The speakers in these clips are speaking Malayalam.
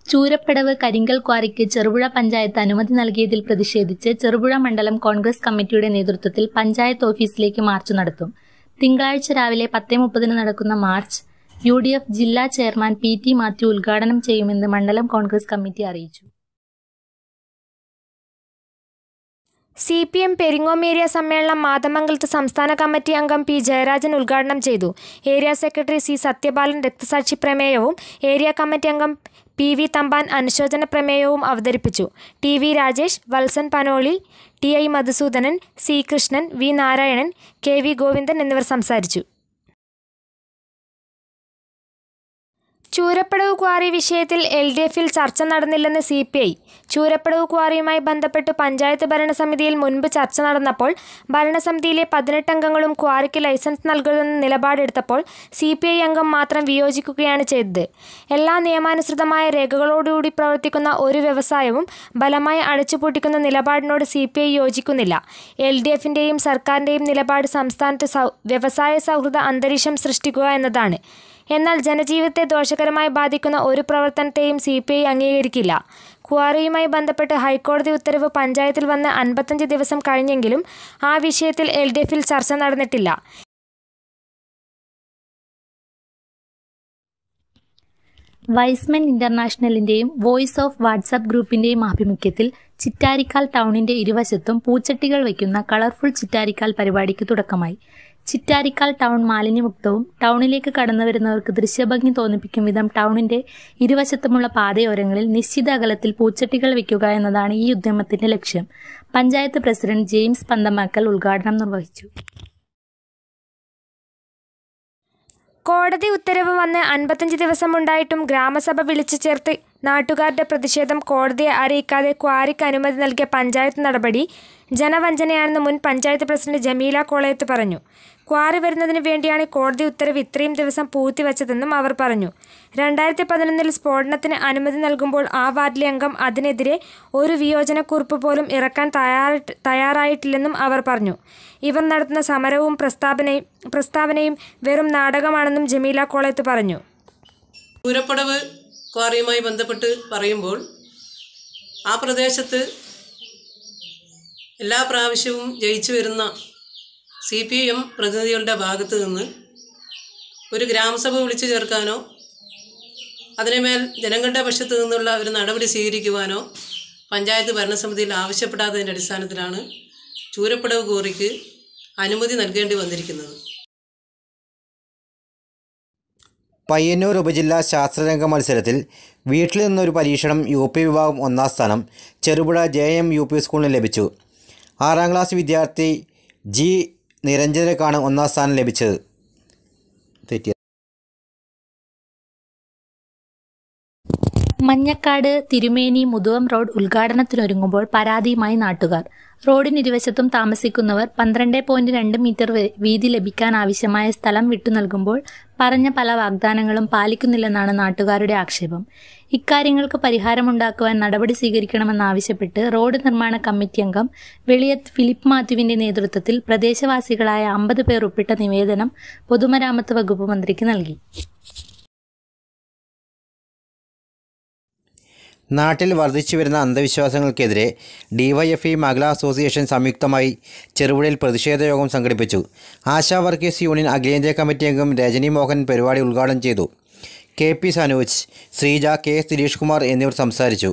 ചൂരപ്പടവ് കരിങ്കൽ ക്വാറിക്ക് ചെറുപുഴ പഞ്ചായത്ത് അനുമതി നൽകിയതിൽ പ്രതിഷേധിച്ച് ചെറുപുഴ മണ്ഡലം കോൺഗ്രസ് കമ്മിറ്റിയുടെ നേതൃത്വത്തിൽ പഞ്ചായത്ത് ഓഫീസിലേക്ക് മാർച്ച് നടത്തും തിങ്കളാഴ്ച രാവിലെ പത്തേ മുപ്പതിന് നടക്കുന്ന മാർച്ച് യു ഡി എഫ് ജില്ലാ ചെയർമാൻ പി ടി മാത്യു ഉദ്ഘാടനം ചെയ്യുമെന്ന് മണ്ഡലം കോൺഗ്രസ് കമ്മിറ്റി അറിയിച്ചു C P M Peringome area സമ്മേളനം മാതമംഗലത്ത് സംസ്ഥാന കമ്മിറ്റി അംഗം പി ജയരാജൻ ഉദ്ഘാടനം ചെയ്തു ഏരിയ സെക്രട്ടറി സി സത്യപാലൻ രക്തസാക്ഷി പ്രമേയവും ഏരിയ കമ്മിറ്റി അംഗം പി വി തമ്പാൻ അനുശോചന പ്രമേയവും അവതരിപ്പിച്ചു T V Rajesh Valsan Panoli T I Madhusoodanan C Krishnan V Narayanan K V Govindan എന്നിവർ സംസാരിച്ചു ചൂരപ്പടവ് ക്വാറി വിഷയത്തിൽ എൽ ഡി എഫിൽ ചർച്ച നടന്നില്ലെന്ന് സി പി ഐ ചൂരപ്പടവ് ക്വാറിയുമായി ബന്ധപ്പെട്ട് പഞ്ചായത്ത് ഭരണസമിതിയിൽ മുൻപ് ചർച്ച നടന്നപ്പോൾ ഭരണസമിതിയിലെ പതിനെട്ട് അംഗങ്ങളും ക്വാറിക്ക് ലൈസൻസ് നൽകരുതെന്ന നിലപാടെടുത്തപ്പോൾ സി പി ഐ അംഗം മാത്രം വിയോജിക്കുകയാണ് ചെയ്തത് എല്ലാ നിയമാനുസൃതമായ രേഖകളോടുകൂടി പ്രവർത്തിക്കുന്ന ഒരു വ്യവസായവും ബലമായി അടച്ചുപൂട്ടിക്കുന്ന നിലപാടിനോട് സി പി ഐ യോജിക്കുന്നില്ല എൽ ഡി എഫിൻ്റെയും സർക്കാരിൻ്റെയും നിലപാട് സംസ്ഥാനത്ത് സൗ വ്യവസായ സൗഹൃദ അന്തരീക്ഷം സൃഷ്ടിക്കുക എന്നതാണ് എന്നാൽ ജനജീവിതത്തെ ദോഷകരമായി ബാധിക്കുന്ന ഒരു പ്രവർത്തനത്തെയും സി പി ഐ അംഗീകരിക്കില്ല ക്വാറിയുമായി ബന്ധപ്പെട്ട് ഹൈക്കോടതി ഉത്തരവ് പഞ്ചായത്തിൽ വന്ന് അൻപത്തഞ്ച് ദിവസം കഴിഞ്ഞെങ്കിലും ആ വിഷയത്തിൽ എൽ ഡി എഫിൽ ചർച്ച നടന്നിട്ടില്ല വൈസ്മെൻ ഇന്റർനാഷണലിന്റെയും വോയിസ് ഓഫ് വാട്സാപ്പ് ഗ്രൂപ്പിന്റെയും ആഭിമുഖ്യത്തിൽ ചിറ്റാരിക്കാൽ ടൗണിന്റെ ഇരുവശത്തും പൂച്ചട്ടികൾ വയ്ക്കുന്ന കളർഫുൾ ചിറ്റാരിക്കാൽ പരിപാടിക്ക് തുടക്കമായി ചിറ്റാരിക്കാൽ ടൗൺ മാലിന്യമുക്തവും ടൗണിലേക്ക് കടന്നു വരുന്നവർക്ക് ദൃശ്യഭംഗി തോന്നിപ്പിക്കും വിധം ടൗണിന്റെ ഇരുവശത്തുമുള്ള പാതയോരങ്ങളിൽ നിശ്ചിത അകലത്തിൽ പൂച്ചട്ടികൾ വയ്ക്കുക എന്നതാണ് ഈ ഉദ്യമത്തിന്റെ ലക്ഷ്യം പഞ്ചായത്ത് പ്രസിഡന്റ് ജെയിംസ് പന്തമാക്കൽ ഉദ്ഘാടനം നിർവഹിച്ചു കോടതി ഉത്തരവ് വന്ന് അൻപത്തഞ്ച് ദിവസമുണ്ടായിട്ടും ഗ്രാമസഭ വിളിച്ചു ചേർത്ത് നാട്ടുകാരുടെ പ്രതിഷേധം കോടതിയെ അറിയിക്കാതെ ക്വാറിക്ക് അനുമതി നൽകിയ പഞ്ചായത്ത് നടപടി ജനവഞ്ചനയാണെന്ന് മുൻ പഞ്ചായത്ത് പ്രസിഡന്റ് ജമീല കോളയത്ത് പറഞ്ഞു ക്വാറി വരുന്നതിന് വേണ്ടിയാണ് കോടതി ഉത്തരവ് ഇത്രയും ദിവസം പൂഴ്ത്തിവച്ചതെന്നും അവർ പറഞ്ഞു രണ്ടായിരത്തി പതിനൊന്നിൽ സ്ഫോടനത്തിന് അനുമതി നൽകുമ്പോൾ ആ വാർഡിലെ അംഗം അതിനെതിരെ ഒരു വിയോജനക്കുറിപ്പ് പോലും ഇറക്കാൻ തയ്യാറി തയ്യാറായിട്ടില്ലെന്നും അവർ പറഞ്ഞു ഇവർ നടത്തുന്ന സമരവും പ്രസ്താവനയും പ്രസ്താവനയും വെറും നാടകമാണെന്നും ജമീല കോളയത്ത് പറഞ്ഞു പൂരപ്പടവ് ക്വാറിയുമായി ബന്ധപ്പെട്ട് പറയുമ്പോൾ ആ പ്രദേശത്ത് എല്ലാ പ്രാവശ്യവും ജയിച്ചു വരുന്ന സി പി എം പ്രതിനിധികളുടെ ഭാഗത്ത് നിന്ന് ഒരു ഗ്രാമസഭ വിളിച്ചു ചേർക്കാനോ അതിനുമേൽ ജനങ്ങളുടെ പക്ഷത്ത് നിന്നുള്ള ഒരു നടപടി സ്വീകരിക്കുവാനോ പഞ്ചായത്ത് ഭരണസമിതിയിൽ ആവശ്യപ്പെടാത്തതിൻ്റെ അടിസ്ഥാനത്തിലാണ് ചൂരപ്പടവ് കോറിക്ക് അനുമതി നൽകേണ്ടി വന്നിരിക്കുന്നത് പയ്യന്നൂർ ഉപജില്ലാ ശാസ്ത്രരംഗ മത്സരത്തിൽ വീട്ടിൽ നിന്നൊരു പരീക്ഷണം യു പി വിഭാഗം ഒന്നാം സ്ഥാനം Cherupuzha J M U P സ്കൂളിന് ലഭിച്ചു ആറാം ക്ലാസ് വിദ്യാർത്ഥി ജി നിരഞ്ജനക്കാണ് ഒന്നാം സ്ഥാനം ലഭിച്ചത് തെറ്റിയ മഞ്ഞക്കാട് തിരുമേനി മുതുവം റോഡ് ഉദ്ഘാടനത്തിനൊരുങ്ങുമ്പോൾ പരാതിയുമായി നാട്ടുകാർ റോഡിനിരുവശത്തും താമസിക്കുന്നവർ പന്ത്രണ്ട് പോയിന്റ് രണ്ട് മീറ്റർ വെ- വീതി ലഭിക്കാൻ ആവശ്യമായ സ്ഥലം വിട്ടു നൽകുമ്പോൾ പറഞ്ഞ പല വാഗ്ദാനങ്ങളും പാലിക്കുന്നില്ലെന്നാണ് നാട്ടുകാരുടെ ആക്ഷേപം ഇക്കാര്യങ്ങൾക്ക് പരിഹാരമുണ്ടാക്കുവാൻ നടപടി സ്വീകരിക്കണമെന്നാവശ്യപ്പെട്ട് റോഡ് നിർമ്മാണ കമ്മിറ്റി അംഗം വെളിയത്ത് ഫിലിപ്പ് മാത്യുവിന്റെ നേതൃത്വത്തിൽ പ്രദേശവാസികളായ അമ്പത് പേർ ഒപ്പിട്ട നിവേദനം പൊതുമരാമത്ത് വകുപ്പ് മന്ത്രിക്ക് നൽകി നാട്ടിൽ വർദ്ധിച്ചു വരുന്ന അന്ധവിശ്വാസങ്ങൾക്കെതിരെ ഡിവൈഎഫ്ഇ മഹിളാ അസോസിയേഷൻ സംയുക്തമായി ചെറുപുഴയിൽ പ്രതിഷേധ യോഗം സംഘടിപ്പിച്ചു ആശാ വർക്കേഴ്സ് യൂണിയൻ അഖിലേന്ത്യാ കമ്മിറ്റി അംഗം രജനി മോഹൻ പരിപാടി ഉദ്ഘാടനം ചെയ്തു K P Sanoj Sreeja K Dileesh Kumar എന്നിവർ സംസാരിച്ചു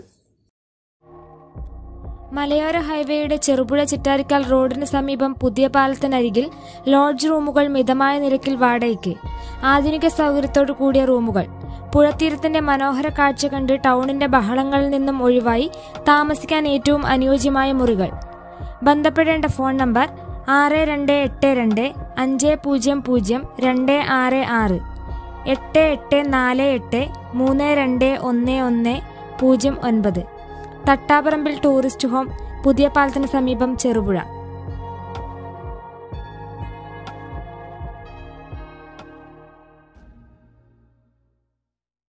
മലയോര ഹൈവേയുടെ ചെറുപുഴ ചിറ്റാരിക്കാൽ റോഡിന് സമീപം പുതിയ പാലത്തിനരികിൽ ലോഡ്ജ് റൂമുകൾ മിതമായ നിരക്കിൽ വാടകയ്ക്ക് ആധുനിക സൗകര്യത്തോടു കൂടിയ റൂമുകൾ പുഴത്തീരത്തിന്റെ മനോഹര കാഴ്ച കണ്ട് ടൗണിന്റെ ബഹളങ്ങളിൽ നിന്നും ഒഴിവായി താമസിക്കാൻ ഏറ്റവും അനുയോജ്യമായ മുറികൾ ബന്ധപ്പെടേണ്ട ഫോൺ നമ്പർ ആറ് രണ്ട് എട്ട് രണ്ട് അഞ്ച് പൂജ്യം പൂജ്യം രണ്ട് ആറ് ആറ് എട്ട് എട്ട് നാല് എട്ട് മൂന്ന് രണ്ട് ഒന്ന് ഒന്ന് പൂജ്യം ഒൻപത് തട്ടാപറമ്പിൽ ടൂറിസ്റ്റ് ഹോം പുതിയ പാലത്തിന് സമീപം ചെറുപുഴ